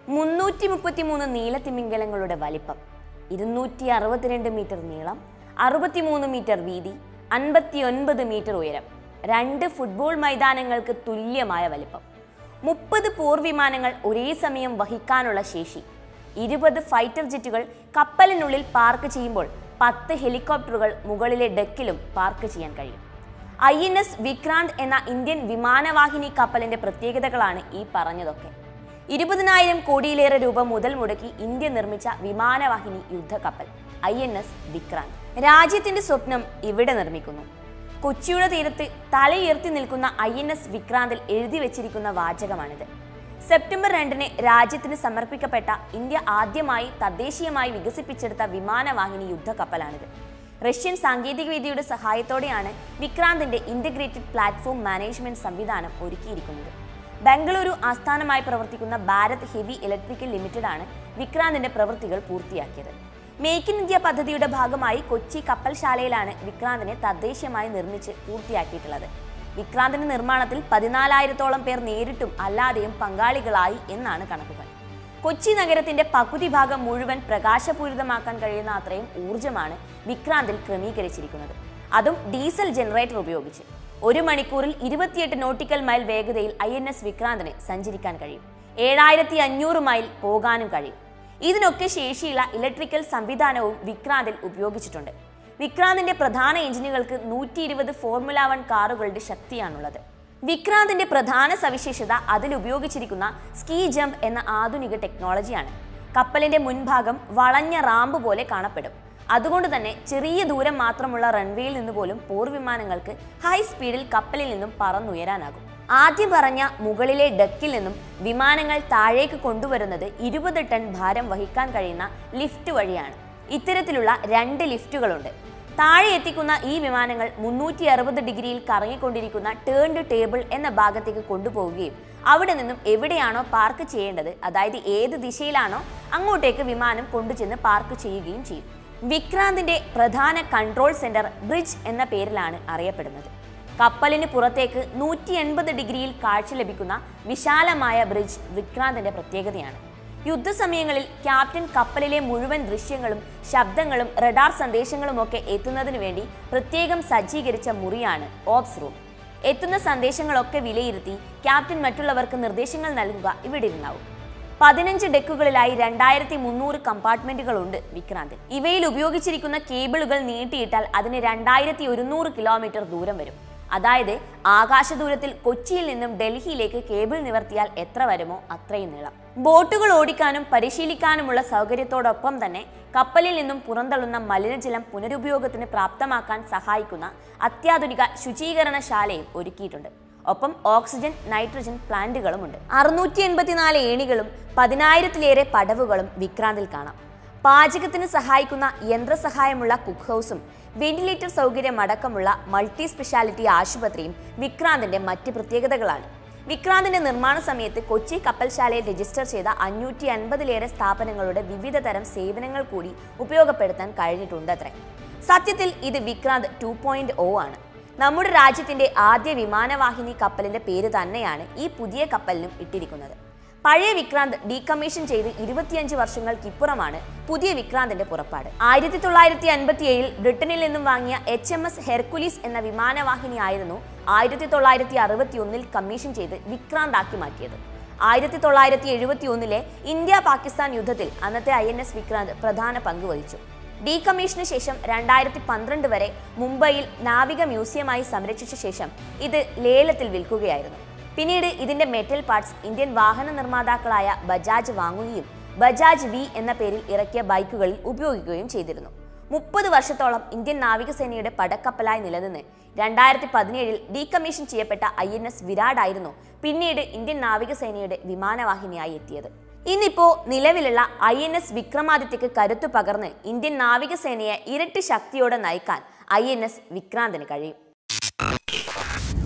മുന്നൂറ്റി മുപ്പത്തി മൂന്ന് നീലത്തിമിംഗലങ്ങളുടെ വലിപ്പം ഇരുന്നൂറ്റി അറുപത്തിരണ്ട് മീറ്റർ നീളം അറുപത്തിമൂന്ന് മീറ്റർ വീതി അൻപത്തി ഒൻപത് മീറ്റർ ഉയരം രണ്ട് ഫുട്ബോൾ മൈതാനങ്ങൾക്ക് തുല്യമായ വലിപ്പം മുപ്പത് പോർവിമാനങ്ങൾ ഒരേ സമയം വഹിക്കാനുള്ള ശേഷി ഇരുപത് ഫൈറ്റർ ജെറ്റുകൾ കപ്പലിനുള്ളിൽ പാർക്ക് ചെയ്യുമ്പോൾ പത്ത് ഹെലികോപ്റ്ററുകൾ മുകളിലെ ഡെക്കിലും പാർക്ക് ചെയ്യാൻ കഴിയും ഐ എൻ എസ് വിക്രാന്ത് എന്ന ഇന്ത്യൻ വിമാനവാഹിനി കപ്പലിന്റെ പ്രത്യേകതകളാണ് ഈ പറഞ്ഞതൊക്കെ ഇരുപതിനായിരം കോടിയിലേറെ രൂപ മുതൽ മുടക്കി ഇന്ത്യ നിർമ്മിച്ച വിമാനവാഹിനി യുദ്ധക്കപ്പൽ ഐ എൻ എസ് വിക്രാന്ത് രാജ്യത്തിന്റെ സ്വപ്നം ഇവിടെ നിർമ്മിക്കുന്നു കൊച്ചിയുടെ തീരത്ത് തലയുയർത്തി നിൽക്കുന്ന ഐ എൻ എസ് വിക്രാന്തിൽ എഴുതി വെച്ചിരിക്കുന്ന വാചകമാണിത് സെപ്റ്റംബർ രണ്ടിന് രാജ്യത്തിന് സമർപ്പിക്കപ്പെട്ട ഇന്ത്യ ആദ്യമായി തദ്ദേശീയമായി വികസിപ്പിച്ചെടുത്ത വിമാനവാഹിനി യുദ്ധക്കപ്പലാണിത് റഷ്യൻ സാങ്കേതികവിദ്യയുടെ സഹായത്തോടെയാണ് വിക്രാന്തിന്റെ ഇന്റഗ്രേറ്റഡ് പ്ലാറ്റ്ഫോം മാനേജ്മെന്റ് സംവിധാനം ഒരുക്കിയിരിക്കുന്നത് ബംഗളൂരു ആസ്ഥാനമായി പ്രവർത്തിക്കുന്ന ഭാരത് ഹെവി ഇലക്ട്രിക്കൽ ലിമിറ്റഡ് ആണ് വിക്രാന്തിന്റെ പ്രവൃത്തികൾ പൂർത്തിയാക്കിയത് മേക്ക് ഇൻ ഇന്ത്യ പദ്ധതിയുടെ ഭാഗമായി കൊച്ചി കപ്പൽശാലയിലാണ് വിക്രാന്തിനെ തദ്ദേശീയമായി നിർമ്മിച്ച് പൂർത്തിയാക്കിയിട്ടുള്ളത് വിക്രാന്തിന്റെ നിർമ്മാണത്തിൽ പതിനാലായിരത്തോളം പേർ നേരിട്ടും അല്ലാതെയും പങ്കാളികളായി എന്നാണ് കണക്കുകൾ കൊച്ചി നഗരത്തിന്റെ പകുതി ഭാഗം മുഴുവൻ പ്രകാശപൂരിതമാക്കാൻ കഴിയുന്ന അത്രയും ഊർജ്ജമാണ് വിക്രാന്തിൽ ക്രമീകരിച്ചിരിക്കുന്നത് അതും ഡീസൽ ജനറേറ്റർ ഉപയോഗിച്ച് ഒരു മണിക്കൂറിൽ ഇരുപത്തിയെട്ട് നോട്ടിക്കൽ മൈൽ വേഗതയിൽ ഐ എൻ എസ് വിക്രാന്തിന് സഞ്ചരിക്കാൻ കഴിയും ഏഴായിരത്തി അഞ്ഞൂറ് മൈൽ പോകാനും കഴിയും ഇതിനൊക്കെ ശേഷിയുള്ള ഇലക്ട്രിക്കൽ സംവിധാനവും വിക്രാന്തിൽ ഉപയോഗിച്ചിട്ടുണ്ട് വിക്രാന്തിന്റെ പ്രധാന എഞ്ചിനുകൾക്ക് നൂറ്റി ഇരുപത് ഫോർമുല വൺ കാറുകളുടെ ശക്തിയാണുള്ളത് വിക്രാന്തിന്റെ പ്രധാന സവിശേഷത അതിൽ ഉപയോഗിച്ചിരിക്കുന്ന സ്കീ ജംപ് എന്ന ആധുനിക ടെക്നോളജിയാണ് കപ്പലിന്റെ മുൻഭാഗം വളഞ്ഞ റാമ്പ് പോലെ കാണപ്പെടും അതുകൊണ്ട് തന്നെ ചെറിയ ദൂരം മാത്രമുള്ള റൺവേയിൽ നിന്ന് പോലും പോർവിമാനങ്ങൾക്ക് ഹൈ സ്പീഡിൽ കപ്പലിൽ നിന്നും പറന്നുയരാനാകും ആദ്യം പറഞ്ഞ മുകളിലെ ഡെക്കിൽ നിന്നും വിമാനങ്ങൾ താഴേക്ക് കൊണ്ടുവരുന്നത് ഇരുപത് ടൺ ഭാരം വഹിക്കാൻ കഴിയുന്ന ലിഫ്റ്റ് വഴിയാണ് ഇത്തരത്തിലുള്ള രണ്ട് ലിഫ്റ്റുകളുണ്ട് താഴെ എത്തിക്കുന്ന ഈ വിമാനങ്ങൾ മുന്നൂറ്റി അറുപത് ഡിഗ്രിയിൽ കറങ്ങിക്കൊണ്ടിരിക്കുന്ന ടേൺഡ് ടേബിൾ എന്ന ഭാഗത്തേക്ക് കൊണ്ടുപോവുകയും അവിടെ നിന്നും എവിടെയാണോ പാർക്ക് ചെയ്യേണ്ടത് അതായത് ഏത് ദിശയിലാണോ അങ്ങോട്ടേക്ക് വിമാനം കൊണ്ടുചെന്ന് പാർക്ക് ചെയ്യുകയും ചെയ്യും വിക്രാന്തിന്റെ പ്രധാന കൺട്രോൾ സെന്റർ ബ്രിഡ്ജ് എന്ന പേരിലാണ് അറിയപ്പെടുന്നത് കപ്പലിന് പുറത്തേക്ക് നൂറ്റി എൺപത് ഡിഗ്രിയിൽ കാഴ്ച ലഭിക്കുന്ന വിശാലമായ ബ്രിഡ്ജ് വിക്രാന്തിന്റെ പ്രത്യേകതയാണ് യുദ്ധസമയങ്ങളിൽ ക്യാപ്റ്റൻ കപ്പലിലെ മുഴുവൻ ദൃശ്യങ്ങളും ശബ്ദങ്ങളും റഡാർ സന്ദേശങ്ങളുമൊക്കെ എത്തുന്നതിന് വേണ്ടി പ്രത്യേകം സജ്ജീകരിച്ച മുറിയാണ് ഓപ്സ് റൂം എത്തുന്ന സന്ദേശങ്ങളൊക്കെ വിലയിരുത്തി ക്യാപ്റ്റൻ മറ്റുള്ളവർക്ക് നിർദ്ദേശങ്ങൾ നൽകുക ഇവിടെ ഇരുന്നാവും പതിനഞ്ച് ഡെക്കുകളിലായി രണ്ടായിരത്തി മുന്നൂറ് കമ്പാർട്ട്മെന്റുകളുണ്ട് വിക്രാന്തിൽ ഇവയിൽ ഉപയോഗിച്ചിരിക്കുന്ന കേബിളുകൾ നീട്ടിയിട്ടാൽ അതിന് രണ്ടായിരത്തി ഒരുന്നൂറ് കിലോമീറ്റർ ദൂരം വരും അതായത് ആകാശദൂരത്തിൽ കൊച്ചിയിൽ നിന്നും ഡൽഹിയിലേക്ക് കേബിൾ നിവർത്തിയാൽ എത്ര വരുമോ അത്രയും നീളം ബോട്ടുകൾ ഓടിക്കാനും പരിശീലിക്കാനുമുള്ള സൗകര്യത്തോടൊപ്പം തന്നെ കപ്പലിൽ നിന്നും പുറന്തള്ളുന്ന മലിനജലം പുനരുപയോഗത്തിന് പ്രാപ്തമാക്കാൻ സഹായിക്കുന്ന അത്യാധുനിക ശുചീകരണശാലയും ഒരുക്കിയിട്ടുണ്ട് ഒപ്പം ഓക്സിജൻ നൈട്രജൻ പ്ലാന്റുകളുമുണ്ട് അറുന്നൂറ്റി എൺപത്തിനാല് ഏണികളും പതിനായിരത്തിലേറെ പടവുകളും വിക്രാന്തിൽ കാണാം പാചകത്തിന് സഹായിക്കുന്ന യന്ത്രസഹായമുള്ള കുക്ക് ഹൗസും വെന്റിലേറ്റർ സൗകര്യം അടക്കമുള്ള മൾട്ടി സ്പെഷ്യാലിറ്റി ആശുപത്രിയും വിക്രാന്തിന്റെ മറ്റ് പ്രത്യേകതകളാണ് വിക്രാന്തിന്റെ നിർമ്മാണ സമയത്ത് കൊച്ചി കപ്പൽശാലയിൽ രജിസ്റ്റർ ചെയ്ത അഞ്ഞൂറ്റി അൻപതിലേറെ സ്ഥാപനങ്ങളുടെ വിവിധ തരം സേവനങ്ങൾ കൂടി ഉപയോഗപ്പെടുത്താൻ കഴിഞ്ഞിട്ടുണ്ടത്രേ സത്യത്തിൽ ഇത് വിക്രാന്ത് ടു പോയിന്റ് ഒ ആണ് നമ്മുടെ രാജ്യത്തിന്റെ ആദ്യ വിമാനവാഹിനി കപ്പലിന്റെ പേര് തന്നെയാണ് ഈ പുതിയ കപ്പലിനും ഇട്ടിരിക്കുന്നത് പഴയ വിക്രാന്ത് ഡീകമ്മീഷൻ ചെയ്ത് ഇരുപത്തിയഞ്ച് വർഷങ്ങൾക്കിപ്പുറമാണ് പുതിയ വിക്രാന്തിന്റെ പുറപ്പാട് ആയിരത്തി തൊള്ളായിരത്തി അൻപത്തി ഏഴിൽ ബ്രിട്ടനിൽ നിന്നും വാങ്ങിയ എച്ച് എം എസ് ഹെർക്കുലീസ് എന്ന വിമാനവാഹിനി ആയിരുന്നു ആയിരത്തി തൊള്ളായിരത്തി അറുപത്തി ഒന്നിൽ കമ്മീഷൻ ചെയ്ത് വിക്രാന്ത് ആക്കി മാറ്റിയത് ആയിരത്തി തൊള്ളായിരത്തി എഴുപത്തി ഒന്നിലെ ഇന്ത്യ പാകിസ്ഥാൻ യുദ്ധത്തിൽ അന്നത്തെ ഐ എൻ എസ് വിക്രാന്ത് പ്രധാന പങ്ക് വഹിച്ചു ഡീകമ്മീഷന് ശേഷം രണ്ടായിരത്തി പന്ത്രണ്ട് വരെ മുംബൈയിൽ നാവിക മ്യൂസിയമായി സംരക്ഷിച്ച ശേഷം ഇത് ലേലത്തിൽ വിൽക്കുകയായിരുന്നു പിന്നീട് ഇതിന്റെ മെറ്റൽ പാർട്സ് ഇന്ത്യൻ വാഹന നിർമ്മാതാക്കളായ ബജാജ് വാങ്ങുകയും ബജാജ് വി എന്ന പേരിൽ ഇറക്കിയ ബൈക്കുകളിൽ ഉപയോഗിക്കുകയും ചെയ്തിരുന്നു മുപ്പത് വർഷത്തോളം ഇന്ത്യൻ നാവികസേനയുടെ പടക്കപ്പലായി നിലനിന്ന് രണ്ടായിരത്തി പതിനേഴിൽ ഡീകമ്മീഷൻ ചെയ്യപ്പെട്ട ഐ എൻ എസ് വിരാട് ആയിരുന്നു പിന്നീട് ഇന്ത്യൻ നാവികസേനയുടെ വിമാനവാഹിനിയായി എത്തിയത് ഇന്നിപ്പോ നിലവിലുള്ള ഐ എൻ എസ് വിക്രമാദിത്യക്ക് കരുത്തു പകർന്ന് ഇന്ത്യൻ നാവികസേനയെ ഇരട്ടി ശക്തിയോടെ നയിക്കാൻ ഐ എൻ എസ് വിക്രാന്തിന് കഴിയും